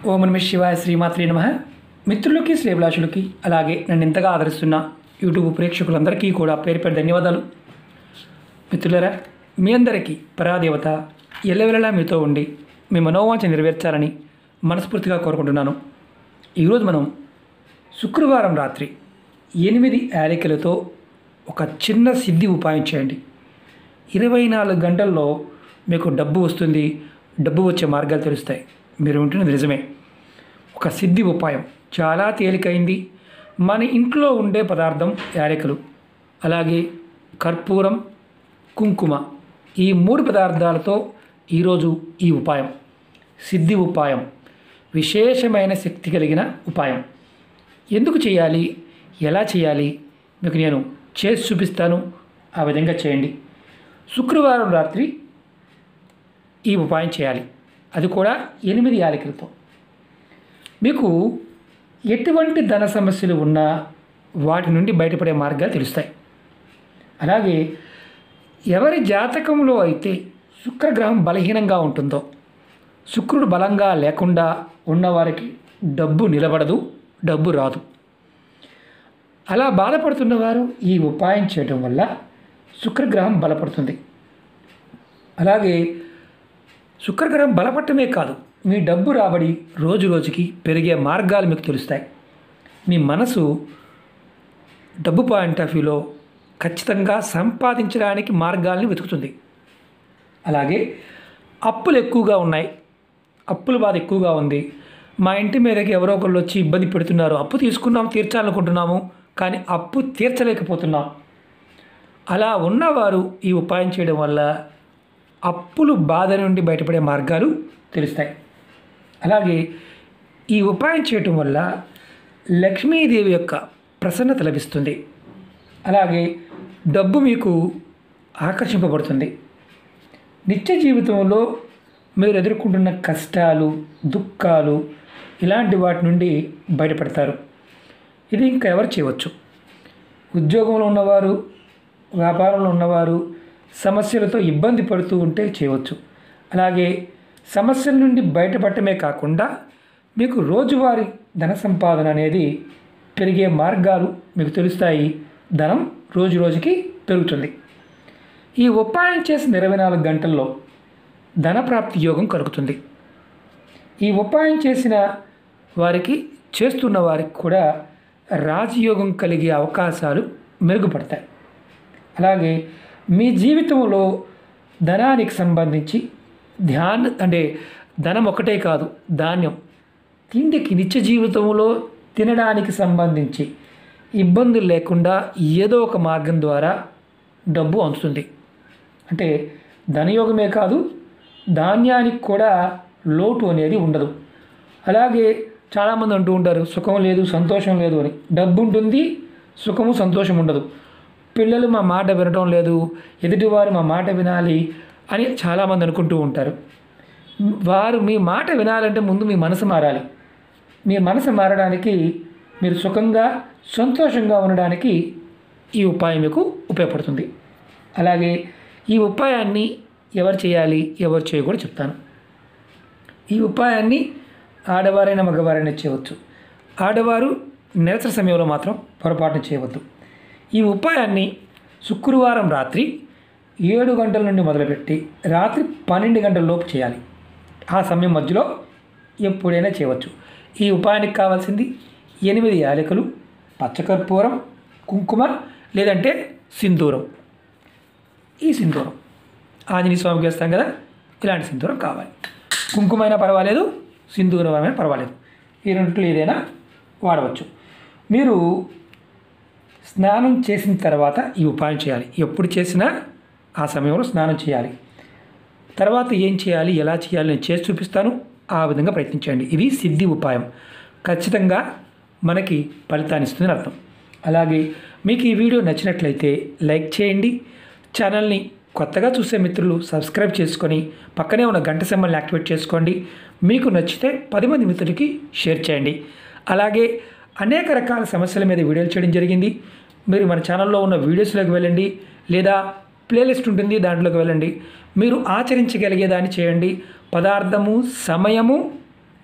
ఓం నమ శివాయ శ్రీమాత్రి నమ మిత్రులకి శ్రేభిలాషులకి అలాగే నన్ను ఇంతగా ఆదరిస్తున్న యూట్యూబ్ ప్రేక్షకులందరికీ కూడా పేరు పేరు ధన్యవాదాలు మిత్రులరా మీ అందరికీ పరాదేవత ఎల్లవెల్లలా మీతో ఉండి మీ మనోవాంఛ నెరవేర్చాలని మనస్ఫూర్తిగా కోరుకుంటున్నాను ఈరోజు మనం శుక్రవారం రాత్రి ఎనిమిది యాలికలతో ఒక చిన్న సిద్ధి ఉపాయం చేయండి ఇరవై నాలుగు గంటల్లో మీకు డబ్బు వస్తుంది డబ్బు వచ్చే మార్గాలు తెలుస్తాయి మీరు ఉంటున్నది నిజమే ఒక సిద్ధి ఉపాయం చాలా తేలికైంది మన ఇంట్లో ఉండే పదార్థం యాలకులు అలాగే కర్పూరం కుంకుమ ఈ మూడు పదార్థాలతో ఈరోజు ఈ ఉపాయం సిద్ధి ఉపాయం విశేషమైన శక్తి కలిగిన ఉపాయం ఎందుకు చేయాలి ఎలా చేయాలి మీకు నేను చేసి చూపిస్తాను ఆ విధంగా చేయండి శుక్రవారం రాత్రి ఈ ఉపాయం చేయాలి అది కూడా ఎనిమిది యాలకులతో మీకు ఎటువంటి ధన సమస్యలు ఉన్నా వాటి నుండి బయటపడే మార్గాలు తెలుస్తాయి అలాగే ఎవరి జాతకంలో అయితే శుక్రగ్రహం బలహీనంగా ఉంటుందో శుక్రుడు బలంగా లేకుండా ఉన్నవారికి డబ్బు నిలబడదు డబ్బు రాదు అలా బాధపడుతున్న వారు ఈ ఉపాయం చేయడం వల్ల శుక్రగ్రహం బలపడుతుంది అలాగే శుక్రగ్రహం బలపడటమే కాదు మీ డబ్బు రాబడి రోజు రోజుకి పెరిగే మార్గాలు మీకు తెలుస్తాయి మీ మనసు డబ్బు పాయింట్ ఆఫ్ వ్యూలో ఖచ్చితంగా సంపాదించడానికి మార్గాల్ని వెతుకుతుంది అలాగే అప్పులు ఎక్కువగా ఉన్నాయి అప్పుల బాధ ఎక్కువగా ఉంది మా ఇంటి మీదకి ఎవరో ఒకళ్ళు వచ్చి ఇబ్బంది పెడుతున్నారు అప్పు తీసుకున్నాం తీర్చాలనుకుంటున్నాము కానీ అప్పు తీర్చలేకపోతున్నాం అలా ఉన్నవారు ఈ ఉపాయం చేయడం వల్ల అప్పులు బాధ నుండి బయటపడే మార్గాలు తెలుస్తాయి అలాగే ఈ ఉపాయం చేయటం వల్ల లక్ష్మీదేవి యొక్క ప్రసన్నత లభిస్తుంది అలాగే డబ్బు మీకు ఆకర్షింపబడుతుంది నిత్య జీవితంలో మీరు ఎదుర్కొంటున్న కష్టాలు దుఃఖాలు ఇలాంటి వాటి నుండి బయటపడతారు ఇది ఇంకా ఎవరు చేయవచ్చు ఉద్యోగంలో ఉన్నవారు వ్యాపారంలో ఉన్నవారు సమస్యలతో ఇబ్బంది పడుతూ ఉంటే చేయవచ్చు అలాగే సమస్యల నుండి బయటపడటమే కాకుండా మీకు రోజువారీ ధన సంపాదన అనేది పెరిగే మార్గాలు మీకు తెలుస్తాయి ధనం రోజు రోజుకి పెరుగుతుంది ఈ ఉపాయం చేసిన ఇరవై నాలుగు గంటల్లో ధనప్రాప్తి యోగం కలుగుతుంది ఈ ఉపాయం చేసిన వారికి చేస్తున్న వారికి కూడా రాజయోగం కలిగే అవకాశాలు మెరుగుపడతాయి అలాగే మీ జీవితంలో ధనానికి సంబంధించి ధ్యాన్ అంటే ధనం ఒకటే కాదు ధాన్యం తిండికి నిత్య జీవితంలో తినడానికి సంబంధించి ఇబ్బందులు లేకుండా ఏదో ఒక మార్గం ద్వారా డబ్బు అందుతుంది అంటే ధనయోగమే కాదు ధాన్యానికి కూడా లోటు అనేది ఉండదు అలాగే చాలామంది అంటూ ఉంటారు సుఖం లేదు సంతోషం లేదు అని డబ్బు ఉంటుంది సుఖము సంతోషం ఉండదు పిల్లలు మా మాట వినడం లేదు ఎదుటివారు మా మాట వినాలి అని చాలామంది అనుకుంటూ ఉంటారు వారు మీ మాట వినాలంటే ముందు మీ మనసు మారాలి మీ మనసు మారడానికి మీరు సుఖంగా సంతోషంగా ఉండడానికి ఈ ఉపాయం మీకు ఉపయోగపడుతుంది అలాగే ఈ ఉపాయాన్ని ఎవరు చేయాలి ఎవరు చేయకూడదు చెప్తాను ఈ ఉపాయాన్ని ఆడవారైనా మగవారైనా చేయవచ్చు ఆడవారు నిరసన సమయంలో మాత్రం పొరపాటున చేయవద్దు ఈ ఉపాయాన్ని శుక్రవారం రాత్రి ఏడు గంటల నుండి మొదలుపెట్టి రాత్రి పన్నెండు గంటల లోపు చేయాలి ఆ సమయం మధ్యలో ఎప్పుడైనా చేయవచ్చు ఈ ఉపాయానికి కావాల్సింది ఎనిమిది యాలకులు పచ్చకర్పూరం కుంకుమ లేదంటే సింధూరం ఈ సింధూరం ఆంజనేయ స్వామికి వేస్తాం కదా ఇలాంటి సింధూరం కావాలి కుంకుమైనా పర్వాలేదు సింధూరం అయినా పర్వాలేదు ఈ రెండిట్లో ఏదైనా వాడవచ్చు మీరు స్నానం చేసిన తర్వాత ఈ ఉపాయం చేయాలి ఎప్పుడు చేసినా ఆ సమయంలో స్నానం చేయాలి తర్వాత ఏం చేయాలి ఎలా చేయాలి నేను చేసి చూపిస్తాను ఆ విధంగా ప్రయత్నించండి ఇది సిద్ధి ఉపాయం ఖచ్చితంగా మనకి ఫలితాన్ని ఇస్తుందని అర్థం అలాగే మీకు ఈ వీడియో నచ్చినట్లయితే లైక్ చేయండి ఛానల్ని కొత్తగా చూసే మిత్రులు సబ్స్క్రైబ్ చేసుకొని పక్కనే ఉన్న గంట సింబల్ని యాక్టివేట్ చేసుకోండి మీకు నచ్చితే పది మంది మిత్రులకి షేర్ చేయండి అలాగే అనేక రకాల సమస్యల మీద వీడియోలు చేయడం జరిగింది మీరు మన ఛానల్లో ఉన్న వీడియోస్లోకి వెళ్ళండి లేదా ప్లేలిస్ట్ ఉంటుంది దాంట్లోకి వెళ్ళండి మీరు ఆచరించగలిగేదాన్ని చేయండి పదార్థము సమయము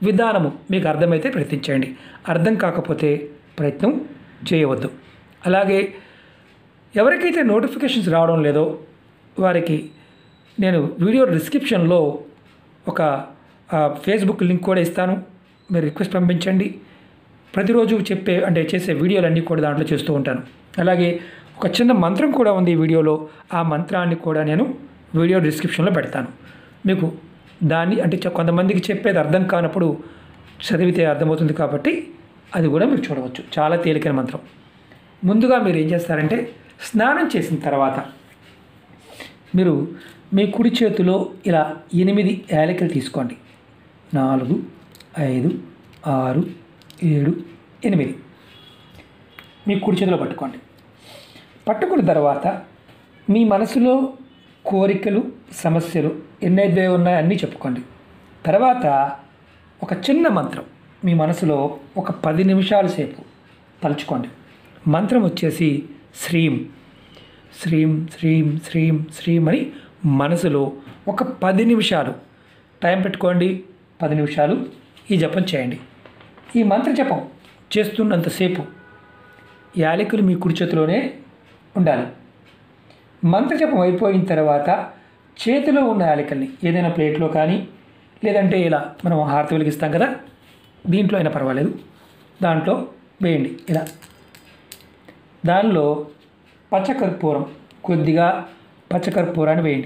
విధానము మీకు అర్థమైతే ప్రయత్నించండి అర్థం కాకపోతే ప్రయత్నం చేయవద్దు అలాగే ఎవరికైతే నోటిఫికేషన్స్ రావడం లేదో వారికి నేను వీడియో డిస్క్రిప్షన్లో ఒక ఆ, ఫేస్బుక్ లింక్ కూడా ఇస్తాను మీరు రిక్వెస్ట్ పంపించండి ప్రతిరోజు చెప్పే అంటే చేసే వీడియోలన్నీ కూడా దాంట్లో చేస్తూ ఉంటాను అలాగే ఒక చిన్న మంత్రం కూడా ఉంది ఈ వీడియోలో ఆ మంత్రాన్ని కూడా నేను వీడియో డిస్క్రిప్షన్లో పెడతాను మీకు దాన్ని అంటే చ- కొంతమందికి చెప్పేది అర్థం కానప్పుడు చదివితే అర్థమవుతుంది కాబట్టి అది కూడా మీరు చూడవచ్చు చాలా తేలికైన మంత్రం ముందుగా మీరు ఏం చేస్తారంటే స్నానం చేసిన తర్వాత మీరు మీ కుడి చేతిలో ఇలా ఎనిమిది యాలకులు తీసుకోండి నాలుగు ఐదు ఆరు ఏడు ఎనిమిది మీ కుడి చేతిలో పట్టుకోండి పట్టుకున్న తర్వాత మీ మనసులో కోరికలు సమస్యలు ఎన్నైతే ఉన్నాయో అన్నీ చెప్పుకోండి తర్వాత ఒక చిన్న మంత్రం మీ మనసులో ఒక పది నిమిషాల సేపు తలుచుకోండి మంత్రం వచ్చేసి శ్రీం శ్రీం శ్రీం శ్రీం శ్రీం అని మనసులో ఒక పది నిమిషాలు టైం పెట్టుకోండి పది నిమిషాలు ఈ జపం చేయండి ఈ మంత్ర జపం చేస్తున్నంతసేపు యాలకులు మీ కుడి చేతిలోనే ఉండాలి మంత్ర జపం అయిపోయిన తర్వాత చేతిలో ఉన్న యాలకల్ని ఏదైనా ప్లేట్లో కానీ లేదంటే ఇలా మనం హారతి వెలిగిస్తాం కదా దీంట్లో అయినా పర్వాలేదు దాంట్లో వేయండి ఇలా దానిలో పచ్చకర్పూరం కొద్దిగా పచ్చకర్పూరాన్ని వేయండి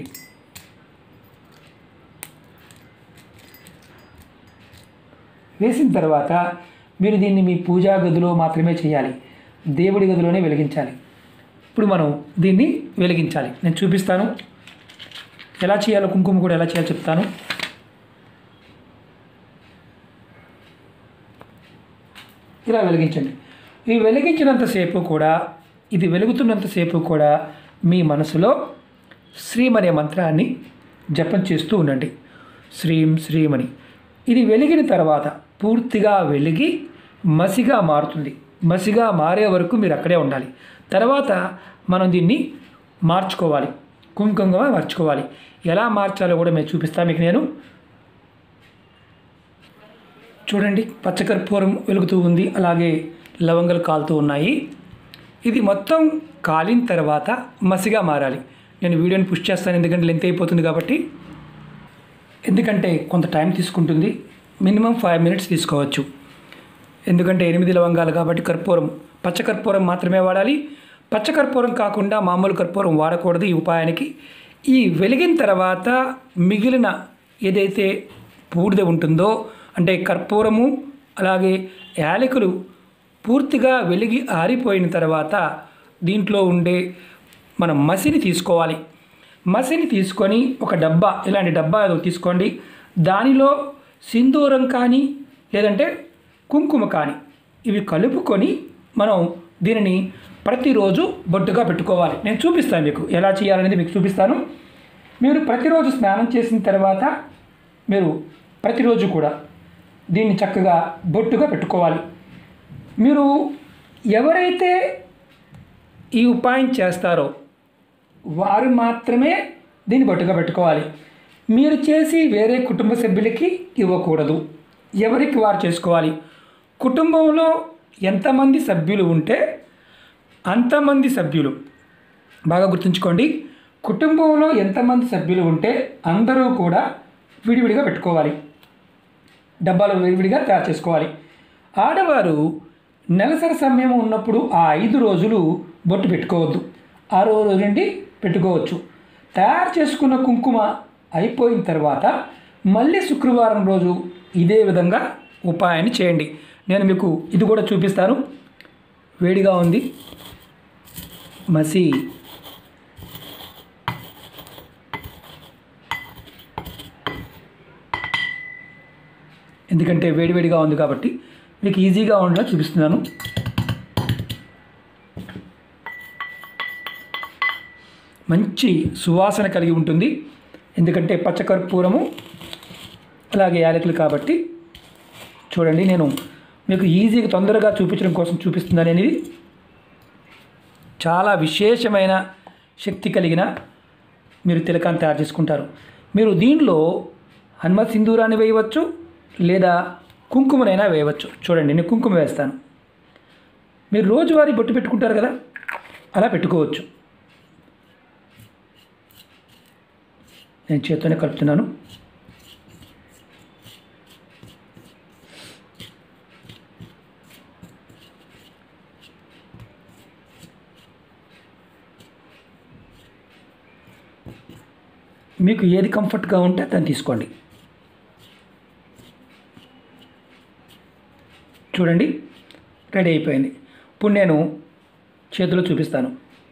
వేసిన తర్వాత మీరు దీన్ని మీ పూజా గదిలో మాత్రమే చేయాలి దేవుడి గదిలోనే వెలిగించాలి ఇప్పుడు మనం దీన్ని వెలిగించాలి నేను చూపిస్తాను ఎలా చేయాలో కుంకుమ కూడా ఎలా చేయాలో చెప్తాను ఇలా వెలిగించండి ఈ వెలిగించినంతసేపు కూడా ఇది వెలుగుతున్నంతసేపు కూడా మీ మనసులో శ్రీం అనే మంత్రాన్ని జపం చేస్తూ ఉండండి శ్రీం శ్రీం అని ఇది వెలిగిన తర్వాత పూర్తిగా వెలిగి మసిగా మారుతుంది మసిగా మారే వరకు మీరు అక్కడే ఉండాలి తర్వాత మనం దీన్ని మార్చుకోవాలి కుంకుమగా మార్చుకోవాలి ఎలా మార్చాలో కూడా మేము చూపిస్తాను మీకు నేను చూడండి పచ్చకర్పూరం వెలుగుతూ ఉంది అలాగే లవంగాలు కాలుతూ ఉన్నాయి ఇది మొత్తం కాలిన తర్వాత మసిగా మారాలి నేను వీడియోని పుష్ చేస్తాను ఎందుకంటే లెంత్ అయిపోతుంది కాబట్టి ఎందుకంటే కొంత టైం తీసుకుంటుంది మినిమం ఫైవ్ మినిట్స్ తీసుకోవచ్చు ఎందుకంటే ఎనిమిది లవంగాలు కాబట్టి కర్పూరం పచ్చ కర్పూరం మాత్రమే వాడాలి పచ్చ కర్పూరం కాకుండా మామూలు కర్పూరం వాడకూడదు ఈ ఉపాయానికి ఈ వెలిగిన తర్వాత మిగిలిన ఏదైతే బూడిద ఉంటుందో అంటే కర్పూరము అలాగే యాలకులు పూర్తిగా వెలిగి ఆరిపోయిన తర్వాత దీంట్లో ఉండే మనం మసిని తీసుకోవాలి మసిని తీసుకొని ఒక డబ్బా ఇలాంటి డబ్బా ఏదో తీసుకోండి దానిలో సింధూరం కానీ లేదంటే కుంకుమ కానీ ఇవి కలుపుకొని మనం దీనిని ప్రతిరోజు బొట్టుగా పెట్టుకోవాలి నేను చూపిస్తాను మీకు ఎలా చేయాలనేది మీకు చూపిస్తాను మీరు ప్రతిరోజు స్నానం చేసిన తర్వాత మీరు ప్రతిరోజు కూడా దీన్ని చక్కగా బొట్టుగా పెట్టుకోవాలి మీరు ఎవరైతే ఈ ఉపాయం చేస్తారో వారు మాత్రమే దీన్ని బొట్టుగా పెట్టుకోవాలి మీరు చేసి వేరే కుటుంబ సభ్యులకి ఇవ్వకూడదు ఎవరికి వారు చేసుకోవాలి కుటుంబంలో ఎంతమంది సభ్యులు ఉంటే అంతమంది సభ్యులు బాగా గుర్తుంచుకోండి కుటుంబంలో ఎంతమంది సభ్యులు ఉంటే అందరూ కూడా విడివిడిగా పెట్టుకోవాలి డబ్బాలు విడివిడిగా తయారు చేసుకోవాలి ఆడవారు నెలసరి సమయం ఉన్నప్పుడు ఆ ఐదు రోజులు బొట్టు పెట్టుకోవద్దు ఆరో రోజు నుండి పెట్టుకోవచ్చు తయారు చేసుకున్న కుంకుమ అయిపోయిన తర్వాత మళ్ళీ శుక్రవారం రోజు ఇదే విధంగా ఉపాయాన్ని చేయండి నేను మీకు ఇది కూడా చూపిస్తాను వేడిగా ఉంది మసి ఎందుకంటే వేడివేడిగా ఉంది కాబట్టి మీకు ఈజీగా ఉండేలా చూపిస్తున్నాను మంచి సువాసన కలిగి ఉంటుంది ఎందుకంటే పచ్చకర్పూరము అలాగే యాలకులు కాబట్టి చూడండి నేను మీకు ఈజీగా తొందరగా చూపించడం కోసం చూపిస్తున్నాను అనేది చాలా విశేషమైన శక్తి కలిగిన మీరు తిలకాన్ని తయారు చేసుకుంటారు మీరు దీనిలో హనుమత్ సింధూరాన్ని వేయవచ్చు లేదా కుంకుమనైనా వేయవచ్చు చూడండి నేను కుంకుమ వేస్తాను మీరు రోజువారీ బొట్టు పెట్టుకుంటారు కదా అలా పెట్టుకోవచ్చు నేను చేత్తోనే కలుపుతున్నాను మీకు ఏది కంఫర్ట్గా ఉంటే దాన్ని తీసుకోండి చూడండి రెడీ అయిపోయింది ఇప్పుడు నేను చేతిలో చూపిస్తాను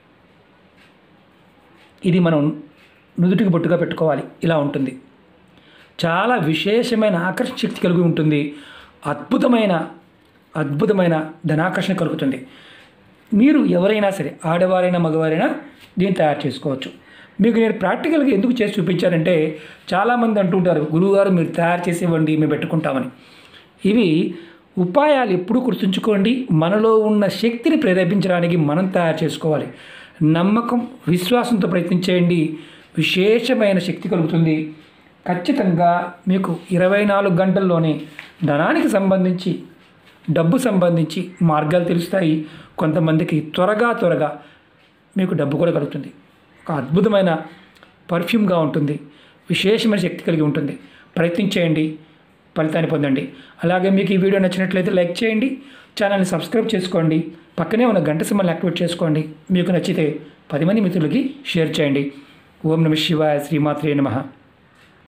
ఇది మనం నుదుటికి బొట్టుగా పెట్టుకోవాలి ఇలా ఉంటుంది చాలా విశేషమైన ఆకర్షణ శక్తి కలిగి ఉంటుంది అద్భుతమైన అద్భుతమైన ధనాకర్షణ కలుగుతుంది మీరు ఎవరైనా సరే ఆడవారైనా మగవారైనా దీన్ని తయారు చేసుకోవచ్చు మీకు నేను ప్రాక్టికల్గా ఎందుకు చేసి చూపించానంటే చాలామంది అంటుంటారు గురువుగారు మీరు తయారు చేసి ఇవ్వండి మేము పెట్టుకుంటామని ఇవి ఉపాయాలు ఎప్పుడు గుర్తుంచుకోండి మనలో ఉన్న శక్తిని ప్రేరేపించడానికి మనం తయారు చేసుకోవాలి నమ్మకం విశ్వాసంతో ప్రయత్నించేయండి విశేషమైన శక్తి కలుగుతుంది ఖచ్చితంగా మీకు ఇరవై నాలుగు గంటల్లోనే ధనానికి సంబంధించి డబ్బు సంబంధించి మార్గాలు తెలుస్తాయి కొంతమందికి త్వరగా త్వరగా మీకు డబ్బు కూడా కలుగుతుంది ఒక అద్భుతమైన పర్ఫ్యూమ్గా ఉంటుంది విశేషమైన శక్తి కలిగి ఉంటుంది ప్రయత్నించేయండి ఫలితాన్ని పొందండి అలాగే మీకు ఈ వీడియో నచ్చినట్లయితే లైక్ చేయండి ఛానల్ని సబ్స్క్రైబ్ చేసుకోండి పక్కనే ఉన్న గంట సింబల్ని యాక్టివేట్ చేసుకోండి మీకు నచ్చితే పది మంది మిత్రులకి షేర్ చేయండి ఓం నమ శివాయ శ్రీమాత్రే నమః